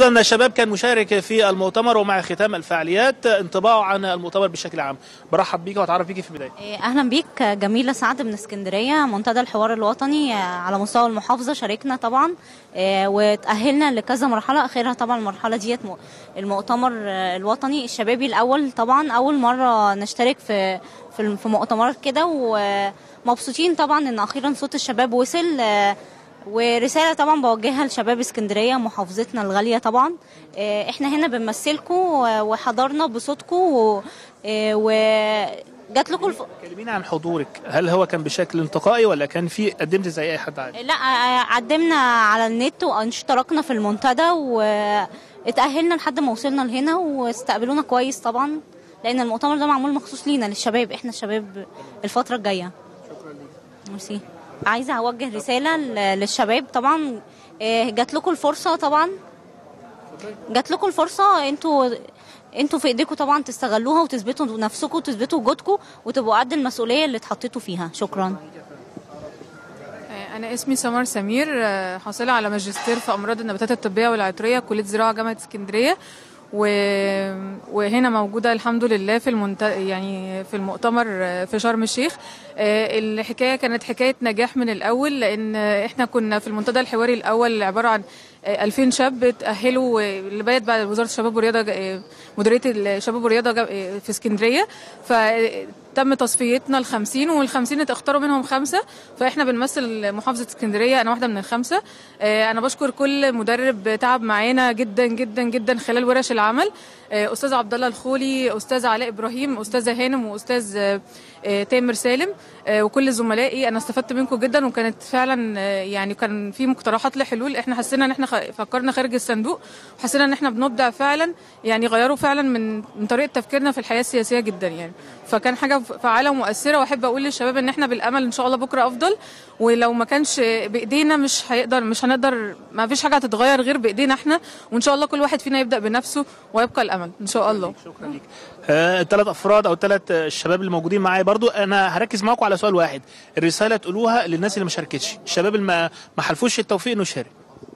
ايضا شباب كان مشارك في المؤتمر ومع ختام الفعاليات انطباعه عن المؤتمر بشكل عام برحب بيك واتعرف بيك في البدايه إيه، اهلا بيك جميله سعد من اسكندريه منتدى الحوار الوطني آه، على مستوى المحافظه شاركنا طبعا آه، وتاهلنا لكذا مرحله اخرها طبعا المرحله ديت م- المؤتمر آه، الوطني الشبابي الاول طبعا اول مره نشترك في في الم- في مؤتمرات كده ومبسوطين طبعا ان اخيرا صوت الشباب وصل آه، ورساله طبعا بوجهها لشباب اسكندريه محافظتنا الغاليه طبعا آه، احنا هنا بنمثلكم وحضرنا بصوتكم و- آه، وجات لكم الف... كلمينا عن حضورك هل هو كان بشكل انتقائي ولا كان في قدمت زي اي حد عادي لا آه، قدمنا على النت واشتركنا في المنتدى واتأهلنا لحد ما وصلنا لهنا واستقبلونا كويس طبعا لأن المؤتمر ده معمول مخصوص لينا للشباب احنا الشباب الفترة الجاية شكرا ليك ميرسي عايزة أوجه رسالة ل- للشباب طبعا آه، جات لكم الفرصة طبعا جات لكم الفرصة انتوا انتوا في ايديكم طبعا تستغلوها وتثبتوا نفسكم وتثبتوا وجودكم وتبقوا قد المسؤولية اللي اتحطيتوا فيها شكرا أنا اسمي سمر سمير آه، حاصلة على ماجستير في أمراض النباتات الطبية والعطرية كلية زراعة جامعة اسكندرية و... وهنا موجودة الحمد لله في المنت... يعني في المؤتمر آه، في شرم الشيخ آه، الحكاية كانت حكاية نجاح من الأول لأن آه، احنا كنا في المنتدى الحواري الأول عبارة عن آه، 2000 شاب تأهلوا آه، اللي بقت بعد وزارة الشباب والرياضة آه، مديرية الشباب والرياضة جا- آه، في اسكندرية فتم تصفيتنا ال 50 وال 50 اختاروا منهم خمسة فاحنا بنمثل محافظة اسكندرية أنا واحدة من الخمسة آه، أنا بشكر كل مدرب تعب معانا جدا جدا جدا خلال ورش العمل آه، أستاذ عبد الله الخولي أستاذ علاء إبراهيم أستاذة هانم وأستاذ آه، آه، تامر سالم آه، وكل زملائي انا استفدت منكم جدا وكانت فعلا آه، يعني كان في مقترحات لحلول احنا حسينا ان احنا خ- فكرنا خارج الصندوق وحسينا ان احنا بنبدع فعلا يعني غيروا فعلا من من طريقه تفكيرنا في الحياه السياسيه جدا يعني فكان حاجه فعاله ومؤثره واحب اقول للشباب ان احنا بالامل ان شاء الله بكره افضل ولو ما كانش بايدينا مش هيقدر مش هنقدر ما فيش حاجه هتتغير غير بايدينا احنا وان شاء الله كل واحد فينا يبدا بنفسه ويبقى الامل ان شاء الله شكرا ليك الثلاث افراد او الثلاث الشباب اللي موجودين معايا برضو انا هركز معاكم على سؤال واحد الرساله تقولوها للناس اللي ما شاركتش الشباب اللي ما ما حلفوش التوفيق انه يشارك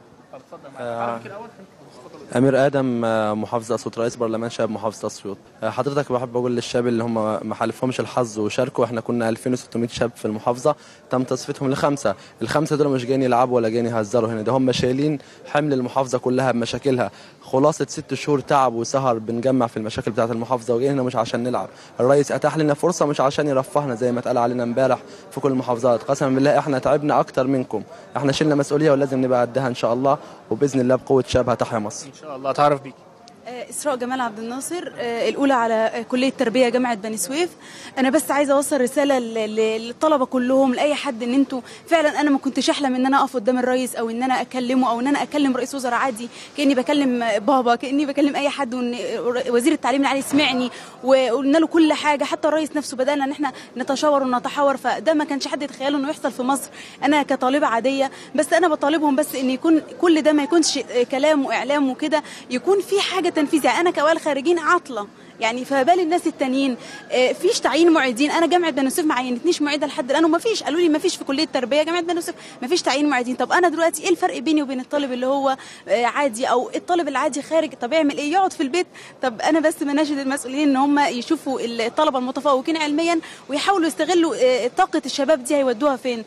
امير ادم آه، محافظ اسيوط رئيس برلمان شباب محافظه اسيوط آه، حضرتك بحب اقول للشباب اللي هم ما حالفهمش الحظ وشاركوا احنا كنا 2600 شاب في المحافظه تم تصفيتهم لخمسه الخمسه دول مش جايين يلعبوا ولا جايين يهزروا هنا ده هم شايلين حمل المحافظه كلها بمشاكلها خلاصه ست شهور تعب وسهر بنجمع في المشاكل بتاعه المحافظه وجايين هنا مش عشان نلعب الرئيس اتاح لنا فرصه مش عشان يرفهنا زي ما اتقال علينا امبارح في كل المحافظات قسما بالله احنا تعبنا اكتر منكم احنا شلنا مسؤوليه ولازم نبقى قدها ان شاء الله وباذن الله بقوه شباب تحيا مصر ان شاء الله اتعرف بيك آه، إسراء جمال عبد الناصر آه، الأولى على آه، كلية تربية جامعة بني سويف أنا بس عايزة أوصل رسالة ل- ل- للطلبة كلهم لأي حد إن أنتوا فعلا أنا ما كنتش أحلم إن أنا أقف قدام الرئيس أو إن أنا أكلمه أو إن أنا أكلم رئيس وزراء عادي كأني بكلم آه، بابا كأني بكلم أي حد وإن وزير التعليم العالي سمعني وقلنا له كل حاجة حتى الرئيس نفسه بدأنا إن إحنا نتشاور ونتحاور فده ما كانش حد يتخيله إنه يحصل في مصر أنا كطالبة عادية بس أنا بطالبهم بس إن يكون كل ده ما يكونش آه، كلام وإعلام وكده يكون في حاجة تنفيذ يعني أنا كأوائل خارجين عاطلة يعني فبال الناس التانيين آه، فيش تعيين معيدين انا جامعه بني سويف ما عينتنيش معيده لحد الان وما فيش قالوا لي ما فيش في كليه التربيه جامعه بني سويف ما فيش تعيين معيدين طب انا دلوقتي ايه الفرق بيني وبين الطالب اللي هو آه، عادي او الطالب العادي خارج طب يعمل ايه يقعد في البيت طب انا بس مناشد المسؤولين ان هم يشوفوا الطلبه المتفوقين علميا ويحاولوا يستغلوا آه، طاقه الشباب دي هيودوها فين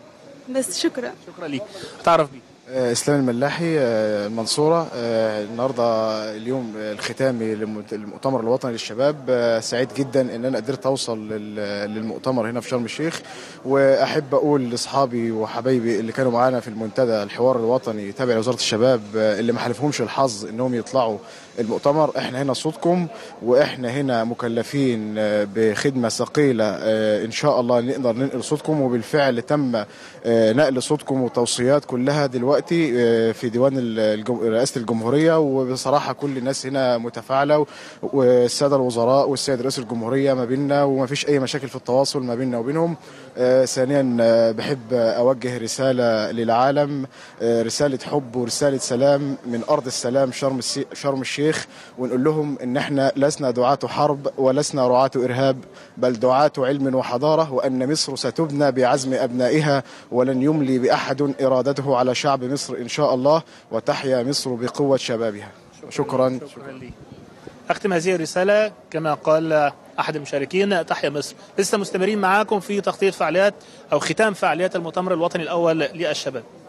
بس شكرا شكرا ليك اتعرف بيك آه، اسلام الملاحي آه، المنصوره آه، النهارده اليوم الختامي للمت- للمؤتمر الوطني للشباب آه، سعيد جدا ان انا قدرت اوصل لل- للمؤتمر هنا في شرم الشيخ واحب اقول لاصحابي وحبايبي اللي كانوا معانا في المنتدى الحوار الوطني تابع لوزاره الشباب آه، اللي ما حلفهمش الحظ انهم يطلعوا المؤتمر احنا هنا صوتكم واحنا هنا مكلفين آه، بخدمه ثقيله آه، ان شاء الله نقدر ننقل صوتكم وبالفعل تم آه، نقل صوتكم والتوصيات كلها دلوقتي آه، في ديوان الجم- رئاسه الجمهوريه وبصراحه كل الناس هنا متفاعله والساده الوزراء والسيد رئيس الجمهوريه ما بيننا وما فيش اي مشاكل في التواصل ما بيننا وبينهم آه، ثانيا آه، بحب اوجه رساله للعالم آه، رساله حب ورساله سلام من ارض السلام شرم السي- شرم الشيخ ونقول لهم ان احنا لسنا دعاة حرب ولسنا رعاة ارهاب بل دعاة علم وحضاره وان مصر ستبنى بعزم ابنائها ولن يملي باحد ارادته على شعب مصر ان شاء الله وتحيا مصر بقوه شبابها شكرا شكرا لي أختم هذه الرسالة كما قال أحد المشاركين تحيا مصر لسه مستمرين معاكم في تغطية فعاليات أو ختام فعاليات المؤتمر الوطني الأول للشباب